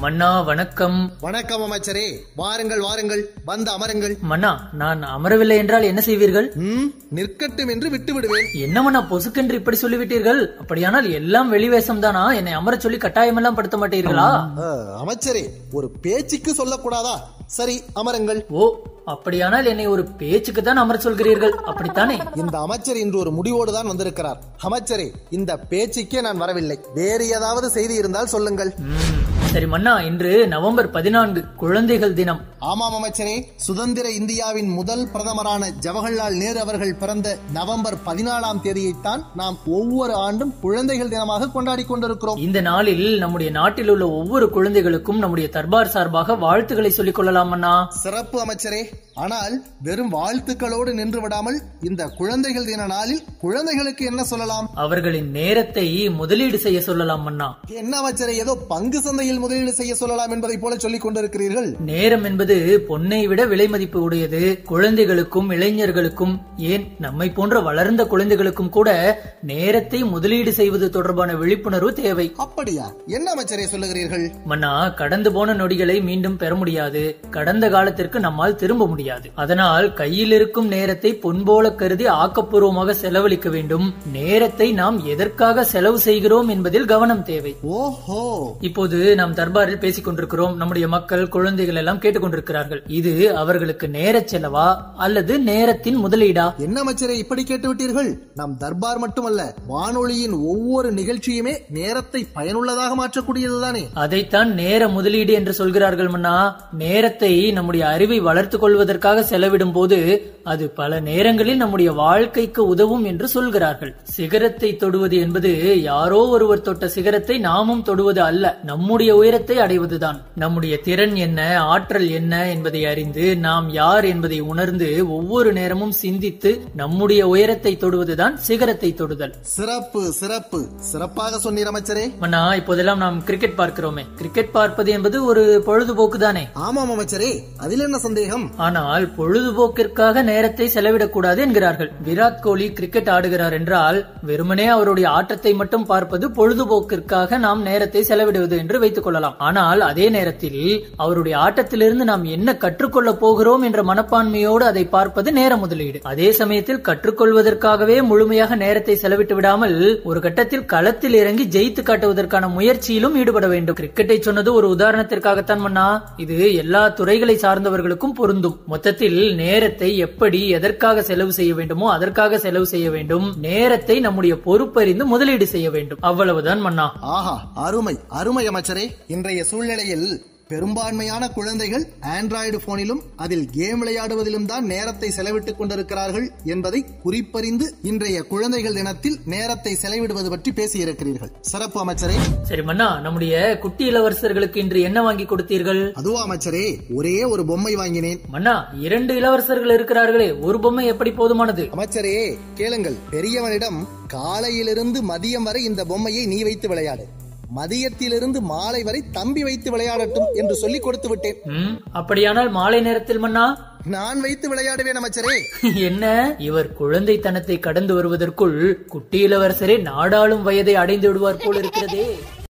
மன்னா வணக்கம் வணக்கம் அமைச்சரே வாருங்கள் வாருங்கள் வந்து அமருங்கள் மன்னா நான் அமரவில்லை என்றால் என்ன செய்வீர்கள் ம் நிற்கட்டும் என்று விட்டு விடுவேன் என்ன மன்னா பொசுக்கென்று இப்படி சொல்லிவிட்டீர்கள் அப்படியானால் எல்லாம் வெளிவேசம் தானா என்னை அமரச் சொல்லி கட்டாயமெல்லாம் படுத்த மாட்டீர்களா ஆ, அமைச்சரே ஒரு பேச்சுக்கு சொல்லக்கூடாதா சரி அமருங்கள் ஓ அப்படியானால் என்னை ஒரு பேச்சுக்கு தான் அமர சொல்கிறீர்கள் அப்படித்தானே இந்த அமைச்சர் இன்று ஒரு முடிவோடு தான் வந்திருக்கிறார் அமைச்சரே இந்த பேச்சுக்கே நான் வரவில்லை வேறு ஏதாவது செய்தி இருந்தால் சொல்லுங்கள் ம், சரி மன்னா இன்று நவம்பர் பதினான்கு குழந்தைகள் தினம் ஆமாம் அமைச்சரே சுதந்திர இந்தியாவின் முதல் பிரதமரான ஜவஹர்லால் நேரு அவர்கள் பிறந்த நவம்பர் பதினாலாம் தேதியைத்தான் நாம் ஒவ்வொரு ஆண்டும் குழந்தைகள் தினமாக கொண்டாடி கொண்டிருக்கிறோம் இந்த நாளில் நம்முடைய நாட்டில் உள்ள ஒவ்வொரு குழந்தைகளுக்கும் நம்முடைய தர்பார் சார்பாக வாழ்த்துக்களை சொல்லிக் கொள்ளலாம் மன்னா சிறப்பு அமைச்சரே ஆனால் வெறும் வாழ்த்துக்களோடு நின்று விடாமல் இந்த குழந்தைகள் தின நாளில் குழந்தைகளுக்கு என்ன சொல்லலாம் அவர்களின் நேரத்தை முதலீடு செய்ய சொல்லலாம் மன்னா என்ன அமைச்சரே ஏதோ பங்கு சந்தையில் முதலீடு செய்ய சொல்லலாம் என்பதை போல சொல்லிக் கொண்டிருக்கிறீர்கள் நேரம் என்பது பொன்னை விட விலை மதிப்பு உடையது குழந்தைகளுக்கும் இளைஞர்களுக்கும் ஏன் நம்மை போன்ற வளர்ந்த குழந்தைகளுக்கும் கூட நேரத்தை முதலீடு செய்வது தொடர்பான விழிப்புணர்வு தேவை அப்படியா என்ன அமைச்சரே சொல்லுகிறீர்கள் மன்னா கடந்து போன நொடிகளை மீண்டும் பெற முடியாது கடந்த காலத்திற்கு நம்மால் திரும்ப முடியாது அதனால் கையில் இருக்கும் நேரத்தை பொன்போல கருதி ஆக்கப்பூர்வமாக செலவழிக்க வேண்டும் நேரத்தை நாம் எதற்காக செலவு செய்கிறோம் என்பதில் கவனம் தேவை ஓஹோ இப்போது நாம் தர்பாரில் பேசிக் கொண்டிருக்கிறோம் நம்முடைய மக்கள் குழந்தைகள் எல்லாம் கேட்டுக்கொண்டிருக்கிறார்கள் இது அவர்களுக்கு நேரச் செலவா அல்லது நேரத்தின் முதலீடா என்ன அமைச்சரே இப்படி கேட்டு விட்டீர்கள் நம் தர்பார் மட்டுமல்ல வானொலியின் ஒவ்வொரு நிகழ்ச்சியுமே நேரத்தை பயனுள்ளதாக மாற்றக்கூடியதுதானே அதைத்தான் நேர முதலீடு என்று சொல்கிறார்கள் மன்னா நேரத்தை நம்முடைய அறிவை வளர்த்துக் கொள்வதற்காக செலவிடும் போது அது பல நேரங்களில் நம்முடைய வாழ்க்கைக்கு உதவும் என்று சொல்கிறார்கள் சிகரத்தை தொடுவது என்பது யாரோ ஒருவர் தொட்ட சிகரத்தை நாமும் தொடுவது அல்ல நம்முடைய உயரத்தை அடைவதுதான் நம்முடைய திறன் என்ன ஆற்றல் என்ன என்பதை அறிந்து நாம் யார் என்பதை உணர்ந்து ஒவ்வொரு நேரமும் சிந்தித்து நம்முடைய உயரத்தை தொடுவதுதான் சிகரத்தை தொடுதல் சிறப்பு சிறப்பு சிறப்பாக சொன்னீர் அமைச்சரே மன்னா இப்போதெல்லாம் நாம் கிரிக்கெட் பார்க்கிறோமே கிரிக்கெட் பார்ப்பது என்பது ஒரு பொழுதுபோக்கு தானே ஆமாம் அமைச்சரே அதில் என்ன சந்தேகம் ஆனால் பொழுதுபோக்கிற்காக நேரத்தை செலவிடக்கூடாது என்கிறார்கள் விராட் கோலி கிரிக்கெட் ஆடுகிறார் என்றால் வெறுமனே அவருடைய ஆட்டத்தை மட்டும் பார்ப்பது பொழுதுபோக்கிற்காக நாம் நேரத்தை செலவிடுவது என்று வைத்துக் கொள்ளலாம் ஆனால் அதே நேரத்தில் அவருடைய ஆட்டத்திலிருந்து நாம் என்ன கற்றுக்கொள்ள போகிறோம் என்ற மனப்பான்மையோடு அதை பார்ப்பது நேர முதலீடு அதே சமயத்தில் கற்றுக்கொள்வதற்காகவே முழுமையாக நேரத்தை செலவிட்டு விடாமல் ஒரு கட்டத்தில் களத்தில் இறங்கி ஜெயித்து காட்டுவதற்கான முயற்சியிலும் ஈடுபட வேண்டும் கிரிக்கெட்டை சொன்னது ஒரு உதாரணத்திற்காகத்தான் மன்னா இது எல்லா துறைகளை சார்ந்தவர்களுக்கும் பொருந்தும் மொத்தத்தில் நேரத்தை எப்படி எதற்காக செலவு செய்ய வேண்டுமோ அதற்காக செலவு செய்ய வேண்டும் நேரத்தை நம்முடைய பொறுப்பறிந்து முதலீடு செய்ய வேண்டும் அவ்வளவுதான் மன்னா ஆஹா அருமை அருமை அமைச்சரே இன்றைய சூழ்நிலையில் பெரும்பான்மையான குழந்தைகள் ஆண்ட்ராய்டு போனிலும் அதில் கேம் விளையாடுவதிலும் தான் நேரத்தை செலவிட்டுக் கொண்டிருக்கிறார்கள் என்பதை குறிப்பறிந்து இன்றைய குழந்தைகள் தினத்தில் நேரத்தை செலவிடுவது பற்றி பேசியிருக்கிறீர்கள் சிறப்பு அமைச்சரே சரி மன்னா நம்முடைய குட்டி இளவரசர்களுக்கு இன்று என்ன வாங்கி கொடுத்தீர்கள் அதுவா அமைச்சரே ஒரே ஒரு பொம்மை வாங்கினேன் மன்னா இரண்டு இளவரசர்கள் இருக்கிறார்களே ஒரு பொம்மை எப்படி போதுமானது அமைச்சரே கேளுங்கள் பெரியவனிடம் காலையிலிருந்து மதியம் வரை இந்த பொம்மையை நீ வைத்து விளையாடு மதியத்திலிருந்து மாலை வரை தம்பி வைத்து விளையாடட்டும் என்று சொல்லிக் கொடுத்து விட்டேன் ம், அப்படியானால் மாலை நேரத்தில் மன்னா நான் வைத்து விளையாடுவேன் அமைச்சரே என்ன இவர் குழந்தைத்தனத்தை கடந்து வருவதற்குள் குட்டி இளவரசரே நாடாளும் வயதை அடைந்து விடுவார் போல் இருக்கிறதே